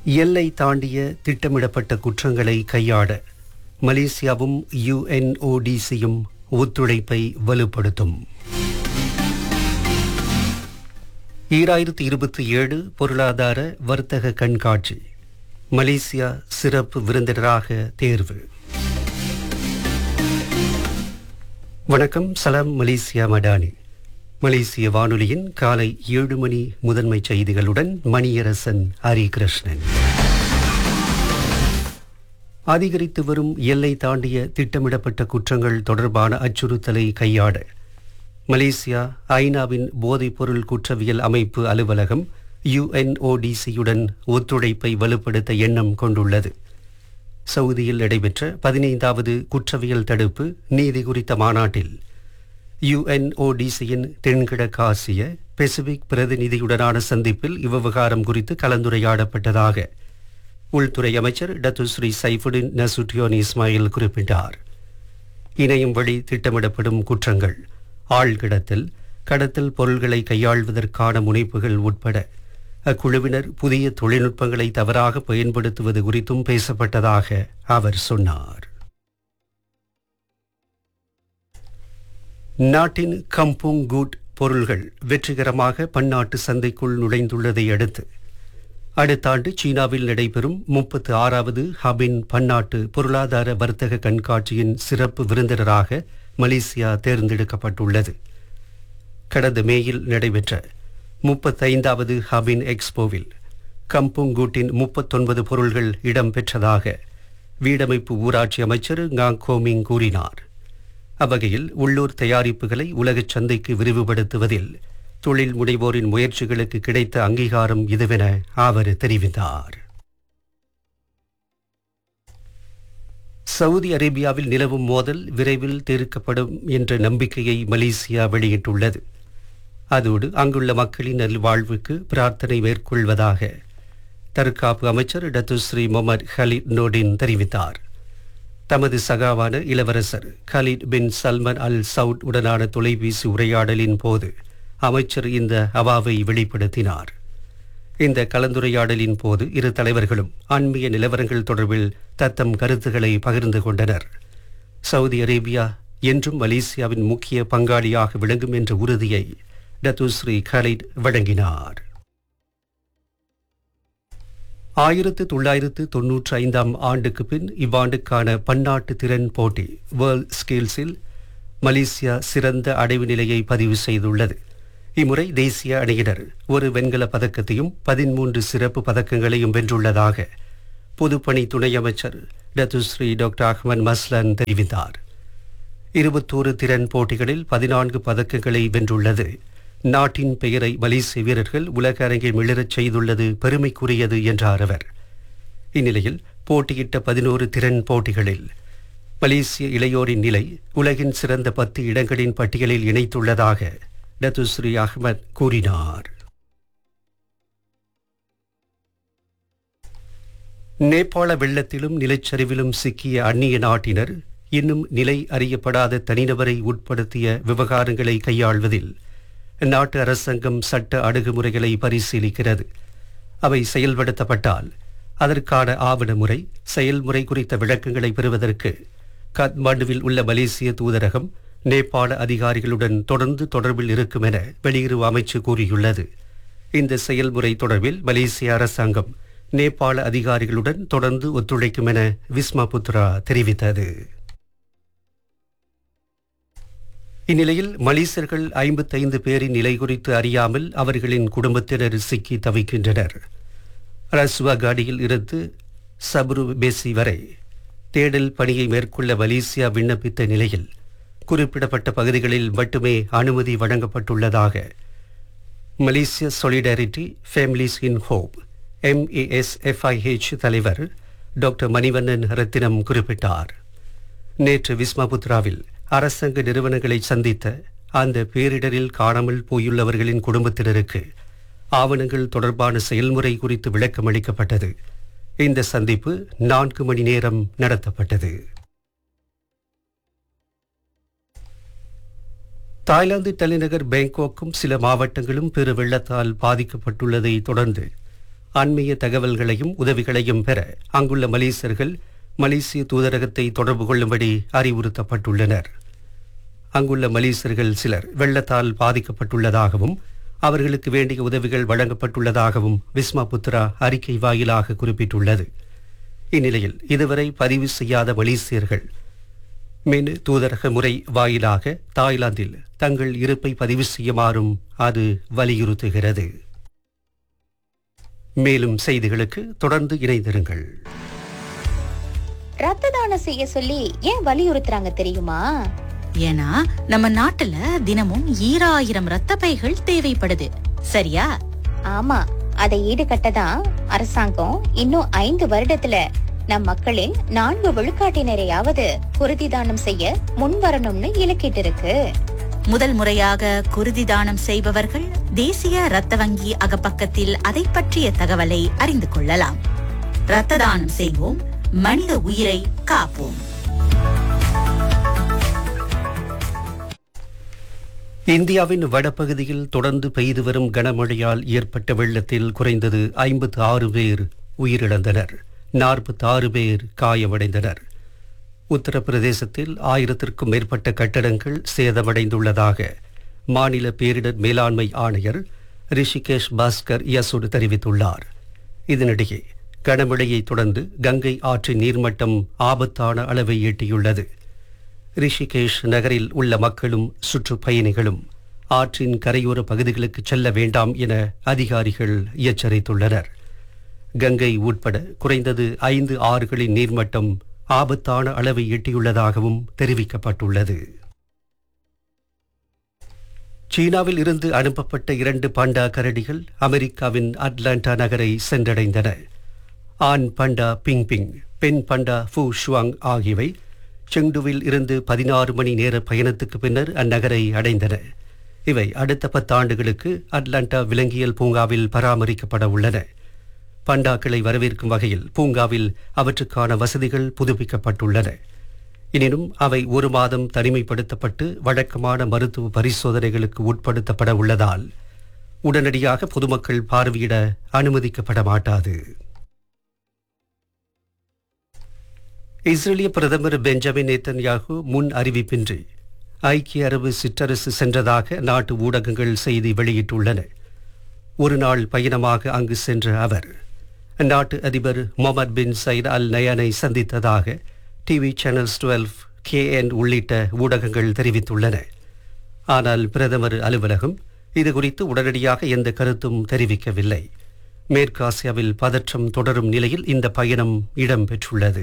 எல்லை தாண்டிய திட்டமிடப்பட்ட குற்றங்களை கையாட மலேசியாவும் யுஎன்ஓடிசியும் ஒத்துழைப்பை வலுப்படுத்தும் ஈராயிரத்தி இருபத்தி ஏழு பொருளாதார வர்த்தக கண்காட்சி மலேசியா சிறப்பு விருந்தினராக தேர்வு வணக்கம் சலாம் மலேசியா மடானி மலேசிய வானொலியின் காலை ஏழு மணி முதன்மை செய்திகளுடன் மணியரசன் ஹரிகிருஷ்ணன் அதிகரித்து வரும் எல்லை தாண்டிய திட்டமிடப்பட்ட குற்றங்கள் தொடர்பான அச்சுறுத்தலை கையாட மலேசியா ஐநாவின் போதைப்பொருள் குற்றவியல் அமைப்பு அலுவலகம் யுஎன்ஓடிசியுடன் ஒத்துழைப்பை வலுப்படுத்த எண்ணம் கொண்டுள்ளது சவுதியில் நடைபெற்ற பதினைந்தாவது குற்றவியல் தடுப்பு நீதி குறித்த மாநாட்டில் யுஎன்ஓடிசியின் தென்கிழக்காசிய பெசிபிக் பிரதிநிதியுடனான சந்திப்பில் இவ்விவகாரம் குறித்து கலந்துரையாடப்பட்டதாக உள்துறை அமைச்சர் டத்துஸ்ரீ சைஃபுடின் நசுட்டியோன் இஸ்மாயில் குறிப்பிட்டார் இணையம் வழி திட்டமிடப்படும் குற்றங்கள் ஆழ்கிடத்தல் கடத்தல் பொருள்களை கையாள்வதற்கான முனைப்புகள் உட்பட அக்குழுவினர் புதிய தொழில்நுட்பங்களை தவறாக பயன்படுத்துவது குறித்தும் பேசப்பட்டதாக அவர் சொன்னார் நாட்டின் கம்புங் கூட் பொருள்கள் வெற்றிகரமாக பன்னாட்டு சந்தைக்குள் நுழைந்துள்ளதை அடுத்து அடுத்த ஆண்டு சீனாவில் நடைபெறும் முப்பத்து ஆறாவது ஹபின் பன்னாட்டு பொருளாதார வர்த்தக கண்காட்சியின் சிறப்பு விருந்தினராக மலேசியா தேர்ந்தெடுக்கப்பட்டுள்ளது கடந்த மேயில் நடைபெற்ற முப்பத்தைந்தாவது ஹபின் எக்ஸ்போவில் கம்புங்கூட்டின் முப்பத்தொன்பது பொருள்கள் இடம்பெற்றதாக வீடமைப்பு ஊராட்சி அமைச்சர் ngaங் கோமிங் கூறினார் அவ்வகையில் உள்ளூர் தயாரிப்புகளை உலகச் சந்தைக்கு விரிவுபடுத்துவதில் தொழில் முனைவோரின் முயற்சிகளுக்கு கிடைத்த அங்கீகாரம் இதுவென அவர் தெரிவித்தார் சவுதி அரேபியாவில் நிலவும் மோதல் விரைவில் தீர்க்கப்படும் என்ற நம்பிக்கையை மலேசியா வெளியிட்டுள்ளது அதோடு அங்குள்ள மக்களின் நல்வாழ்வுக்கு பிரார்த்தனை மேற்கொள்வதாக தற்காப்பு அமைச்சர் டத்துஸ்ரீ முகமது ஹலீத் நோடின் தெரிவித்தார் தமது சகாவான இளவரசர் கலீத் பின் சல்மன் அல் சவுட் உடனான தொலைபேசி உரையாடலின் போது அமைச்சர் இந்த அவாவை வெளிப்படுத்தினார் இந்த கலந்துரையாடலின் போது இரு தலைவர்களும் ஆன்மீக நிலவரங்கள் தொடர்பில் தத்தம் கருத்துக்களை பகிர்ந்து கொண்டனர் சவுதி அரேபியா என்றும் மலேசியாவின் முக்கிய பங்காளியாக விளங்கும் என்ற உறுதியை டத்துஸ்ரீ கலீத் வழங்கினார் ஆயிரத்து தொள்ளாயிரத்து தொன்னூற்றி ஐந்தாம் ஆண்டுக்கு பின் இவ்வாண்டுக்கான பன்னாட்டு திறன் போட்டி வேர்ல்ட் ஸ்கில்ஸில் மலேசியா சிறந்த அடைவு நிலையை பதிவு செய்துள்ளது இம்முறை தேசிய அணியினர் ஒரு வெண்கல பதக்கத்தையும் பதிமூன்று சிறப்பு பதக்கங்களையும் வென்றுள்ளதாக பொதுப்பணி துணை அமைச்சர் டத்துஸ்ரீ டாக்டர் அஹ்மத் மஸ்லான் தெரிவித்தார் இருபத்தோரு திறன் போட்டிகளில் பதினான்கு பதக்கங்களை வென்றுள்ளது நாட்டின் பெயரை மலேசிய வீரர்கள் உலக அரங்கில் மிளறச் செய்துள்ளது பெருமைக்குரியது என்றார் அவர் இந்நிலையில் போட்டியிட்ட பதினோரு திறன் போட்டிகளில் மலேசிய இளையோரின் நிலை உலகின் சிறந்த பத்து இடங்களின் பட்டியலில் இணைத்துள்ளதாக டத்துஸ்ரீ அஹ்மத் கூறினார் நேபாள வெள்ளத்திலும் நிலச்சரிவிலும் சிக்கிய அந்நிய நாட்டினர் இன்னும் நிலை அறியப்படாத தனிநபரை உட்படுத்திய விவகாரங்களை கையாள்வதில் நாட்டு அரசாங்கம் சட்ட அணுகுமுறைகளை பரிசீலிக்கிறது அவை செயல்படுத்தப்பட்டால் அதற்கான ஆவண முறை செயல்முறை குறித்த விளக்கங்களை பெறுவதற்கு காத்மாண்டுவில் உள்ள மலேசிய தூதரகம் நேபாள அதிகாரிகளுடன் தொடர்ந்து தொடர்பில் இருக்கும் என வெளியுறவு அமைச்சு கூறியுள்ளது இந்த செயல்முறை தொடர்பில் மலேசிய அரசாங்கம் நேபாள அதிகாரிகளுடன் தொடர்ந்து ஒத்துழைக்கும் என விஸ்மா புத்ரா தெரிவித்தது இந்நிலையில் மலேசியர்கள் ஐம்பத்தைந்து பேரின் நிலை குறித்து அறியாமல் அவர்களின் குடும்பத்தினர் சிக்கி தவிக்கின்றனர் ரஸ்வா காடியில் இருந்து சப்ரு பேசி வரை தேடல் பணியை மேற்கொள்ள மலேசியா விண்ணப்பித்த நிலையில் குறிப்பிடப்பட்ட பகுதிகளில் மட்டுமே அனுமதி வழங்கப்பட்டுள்ளதாக மலேசிய solidarity families in hope MASFIH தலைவர் டாக்டர் மணிவண்ணன் ரத்தினம் குறிப்பிட்டார் நேற்று விஸ்மாபுத்ராவில் அரசாங்க நிறுவனங்களை சந்தித்த அந்த பேரிடரில் காணாமல் போயுள்ளவர்களின் குடும்பத்தினருக்கு ஆவணங்கள் தொடர்பான செயல்முறை குறித்து விளக்கம் அளிக்கப்பட்டது இந்த சந்திப்பு நான்கு மணி நேரம் நடத்தப்பட்டது தாய்லாந்து தலைநகர் பேங்காக்கும் சில மாவட்டங்களும் பெரு வெள்ளத்தால் பாதிக்கப்பட்டுள்ளதை தொடர்ந்து அண்மைய தகவல்களையும் உதவிகளையும் பெற அங்குள்ள மலேசியர்கள் மலேசிய தூதரகத்தை தொடர்பு கொள்ளும்படி அறிவுறுத்தப்பட்டுள்ளனர் அங்குள்ள மலேசியர்கள் சிலர் வெள்ளத்தால் பாதிக்கப்பட்டுள்ளதாகவும் அவர்களுக்கு வேண்டிய உதவிகள் வழங்கப்பட்டுள்ளதாகவும் விஸ்மா புத்ரா அறிக்கை வாயிலாக குறிப்பிட்டுள்ளது இந்நிலையில் இதுவரை பதிவு செய்யாத மலேசியர்கள் மின் தூதரக முறை வாயிலாக தாய்லாந்தில் தங்கள் இருப்பை பதிவு செய்யுமாறும் அது வலியுறுத்துகிறது மேலும் செய்திகளுக்கு தொடர்ந்து இணைந்திருங்கள் ரத்த தானம் செய்ய சொல்லி ஏன் வலியுறுத்துறாங்க தெரியுமா ஏன்னா நம்ம நாட்டுல தினமும் ஈராயிரம் ரத்த பைகள் தேவைப்படுது சரியா ஆமா அதை ஈடுகட்ட தான் அரசாங்கம் இன்னும் ஐந்து வருடத்துல நம் மக்களின் நான்கு விழுக்காட்டினரையாவது குருதி தானம் செய்ய முன் வரணும்னு இலக்கிட்டு இருக்கு முதல் முறையாக குருதி தானம் செய்பவர்கள் தேசிய ரத்த வங்கி அகப்பக்கத்தில் அதை பற்றிய தகவலை அறிந்து கொள்ளலாம் ரத்த தானம் செய்வோம் மனித உயிரை காப்போம் இந்தியாவின் வடபகுதியில் தொடர்ந்து பெய்து வரும் கனமழையால் ஏற்பட்ட வெள்ளத்தில் குறைந்தது ஐம்பத்து ஆறு பேர் உயிரிழந்தனர் நாற்பத்தி ஆறு பேர் காயமடைந்தனர் உத்தரப்பிரதேசத்தில் ஆயிரத்திற்கும் மேற்பட்ட கட்டடங்கள் சேதமடைந்துள்ளதாக மாநில பேரிடர் மேலாண்மை ஆணையர் ரிஷிகேஷ் பாஸ்கர் யசோடு தெரிவித்துள்ளார் இதனிடையே கனமழையை தொடர்ந்து கங்கை ஆற்றின் நீர்மட்டம் ஆபத்தான அளவை எட்டியுள்ளது ரிஷிகேஷ் நகரில் உள்ள மக்களும் சுற்றுப்பயணிகளும் ஆற்றின் கரையோர பகுதிகளுக்கு செல்ல வேண்டாம் என அதிகாரிகள் எச்சரித்துள்ளனர் கங்கை உட்பட குறைந்தது ஐந்து ஆறுகளின் நீர்மட்டம் ஆபத்தான அளவை எட்டியுள்ளதாகவும் தெரிவிக்கப்பட்டுள்ளது சீனாவில் இருந்து அனுப்பப்பட்ட இரண்டு பாண்டா கரடிகள் அமெரிக்காவின் அட்லாண்டா நகரை சென்றடைந்தன ஆண் பண்டா பிங் பிங் பெண் பண்டா ஃபு ஷுவாங் ஆகியவை செங்டுவில் இருந்து பதினாறு மணி நேர பயணத்துக்கு பின்னர் அந்நகரை அடைந்தன இவை அடுத்த பத்தாண்டுகளுக்கு அட்லாண்டா விலங்கியல் பூங்காவில் பராமரிக்கப்பட உள்ளன பண்டாக்களை வரவேற்கும் வகையில் பூங்காவில் அவற்றுக்கான வசதிகள் புதுப்பிக்கப்பட்டுள்ளன எனினும் அவை ஒரு மாதம் தனிமைப்படுத்தப்பட்டு வழக்கமான மருத்துவ பரிசோதனைகளுக்கு உட்படுத்தப்பட உள்ளதால் உடனடியாக பொதுமக்கள் பார்வையிட அனுமதிக்கப்பட மாட்டாது இஸ்ரேலிய பிரதமர் பெஞ்சமின் நேத்தன்யாகு முன் அறிவிப்பின்றி ஐக்கிய அரபு சிற்றரசு சென்றதாக நாட்டு ஊடகங்கள் செய்தி வெளியிட்டுள்ளன ஒரு நாள் பயணமாக அங்கு சென்ற அவர் அந்நாட்டு அதிபர் முகமது பின் சயித் அல் நயானை சந்தித்ததாக டிவி சேனல்ஸ் டுவெல் கேஎன் உள்ளிட்ட ஊடகங்கள் தெரிவித்துள்ளன ஆனால் பிரதமர் அலுவலகம் இது குறித்து உடனடியாக எந்த கருத்தும் தெரிவிக்கவில்லை மேற்காசியாவில் பதற்றம் தொடரும் நிலையில் இந்த பயணம் இடம்பெற்றுள்ளது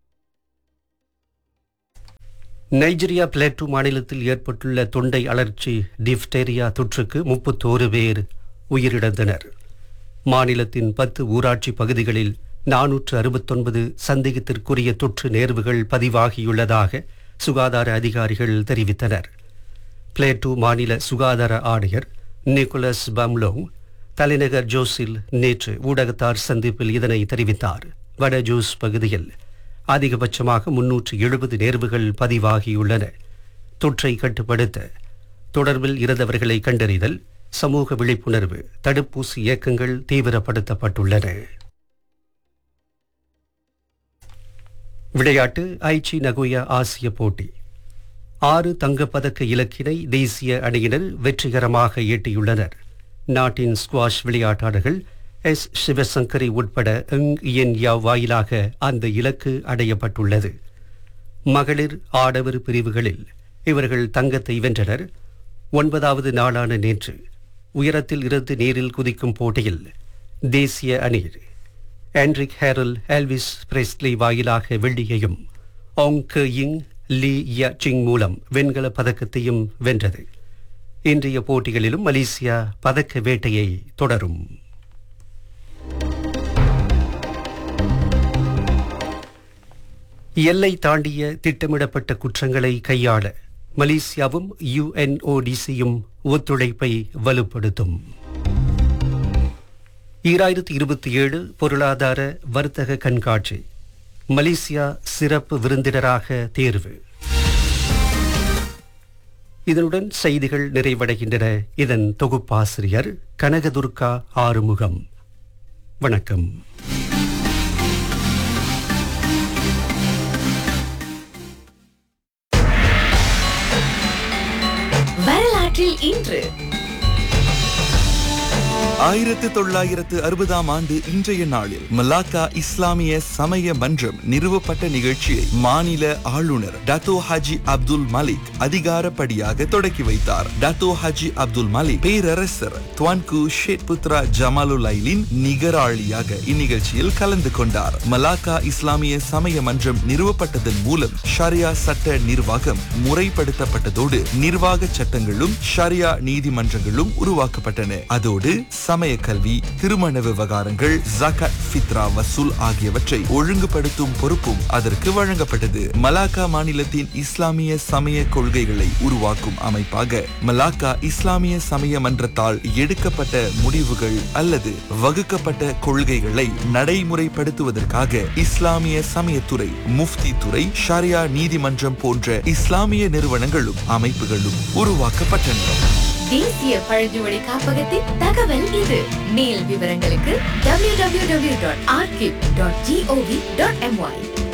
நைஜீரியா பிளேட்டு மாநிலத்தில் ஏற்பட்டுள்ள தொண்டை அழற்சி டிப்டேரியா தொற்றுக்கு முப்பத்தோரு பேர் உயிரிழந்தனர் மாநிலத்தின் பத்து ஊராட்சி பகுதிகளில் நானூற்று அறுபத்தொன்பது சந்தேகத்திற்குரிய தொற்று நேர்வுகள் பதிவாகியுள்ளதாக சுகாதார அதிகாரிகள் தெரிவித்தனர் பிளேட்டு மாநில சுகாதார ஆணையர் நிக்கோலஸ் பம்லோங் தலைநகர் ஜோஸில் நேற்று ஊடகத்தார் சந்திப்பில் இதனை தெரிவித்தார் வட ஜோஸ் பகுதியில் அதிகபட்சமாக முன்னூற்று எழுபது நேர்வுகள் பதிவாகியுள்ளன தொற்றை கட்டுப்படுத்த தொடர்பில் இருந்தவர்களை கண்டறிதல் சமூக விழிப்புணர்வு தடுப்பூசி இயக்கங்கள் தீவிரப்படுத்தப்பட்டுள்ளன விளையாட்டு ஐச்சி நகோயா ஆசிய போட்டி ஆறு தங்கப்பதக்க இலக்கினை தேசிய அணியினர் வெற்றிகரமாக ஈட்டியுள்ளனர் நாட்டின் ஸ்குவாஷ் விளையாட்டாளர்கள் எஸ் சிவசங்கரி உட்பட எங் இயன் யாவ் வாயிலாக அந்த இலக்கு அடையப்பட்டுள்ளது மகளிர் ஆடவர் பிரிவுகளில் இவர்கள் தங்கத்தை வென்றனர் ஒன்பதாவது நாளான நேற்று உயரத்தில் இருந்து நீரில் குதிக்கும் போட்டியில் தேசிய அணி ஆண்ட்ரிக் ஹேரல் எல்விஸ் பிரெஸ்லி வாயிலாக வெள்ளியையும் ஆங் கே இங் லீ ய சிங் மூலம் வெண்கல பதக்கத்தையும் வென்றது இன்றைய போட்டிகளிலும் மலேசியா பதக்க வேட்டையை தொடரும் எல்லை தாண்டிய திட்டமிடப்பட்ட குற்றங்களை கையாள மலேசியாவும் யுஎன்ஓடிசியும் ஒத்துழைப்பை வலுப்படுத்தும் ஈராயிரத்தி இருபத்தி ஏழு பொருளாதார வர்த்தக கண்காட்சி மலேசியா சிறப்பு விருந்தினராக தேர்வு இதனுடன் செய்திகள் நிறைவடைகின்றன இதன் தொகுப்பாசிரியர் கனகதுர்கா ஆறுமுகம் வணக்கம் வரலாற்றில் இன்று ஆயிரத்து தொள்ளாயிரத்து அறுபதாம் ஆண்டு இன்றைய நாளில் மலாக்கா இஸ்லாமிய சமய மன்றம் நிறுவப்பட்ட நிகழ்ச்சியை மாநில ஆளுநர் டத்தோ ஹாஜி அப்துல் மலிக் அதிகாரப்படியாக தொடக்கி வைத்தார் டத்தோ ஹாஜி அப்துல் மலிக் பேரரசர் துவான்கு ஷேட் புத்ரா ஜமாலுலைலின் நிகராளியாக இந்நிகழ்ச்சியில் கலந்து கொண்டார் மலாக்கா இஸ்லாமிய சமய மன்றம் நிறுவப்பட்டதன் மூலம் ஷரியா சட்ட நிர்வாகம் முறைப்படுத்தப்பட்டதோடு நிர்வாக சட்டங்களும் ஷரியா நீதிமன்றங்களும் உருவாக்கப்பட்டன அதோடு சமய கல்வி திருமண விவகாரங்கள் ஜகாத் ஃபித்ரா வசூல் ஆகியவற்றை ஒழுங்குபடுத்தும் பொறுப்பும் அதற்கு வழங்கப்பட்டது மலாக்கா மாநிலத்தின் இஸ்லாமிய சமய கொள்கைகளை உருவாக்கும் அமைப்பாக மலாக்கா இஸ்லாமிய சமய மன்றத்தால் எடுக்கப்பட்ட முடிவுகள் அல்லது வகுக்கப்பட்ட கொள்கைகளை நடைமுறைப்படுத்துவதற்காக இஸ்லாமிய சமயத்துறை முஃப்தி துறை ஷரியா நீதிமன்றம் போன்ற இஸ்லாமிய நிறுவனங்களும் அமைப்புகளும் உருவாக்கப்பட்டன தேசிய பழங்குடி காப்பகத்தின் தகவல் இது மேல் விவரங்களுக்கு www.archive.gov.my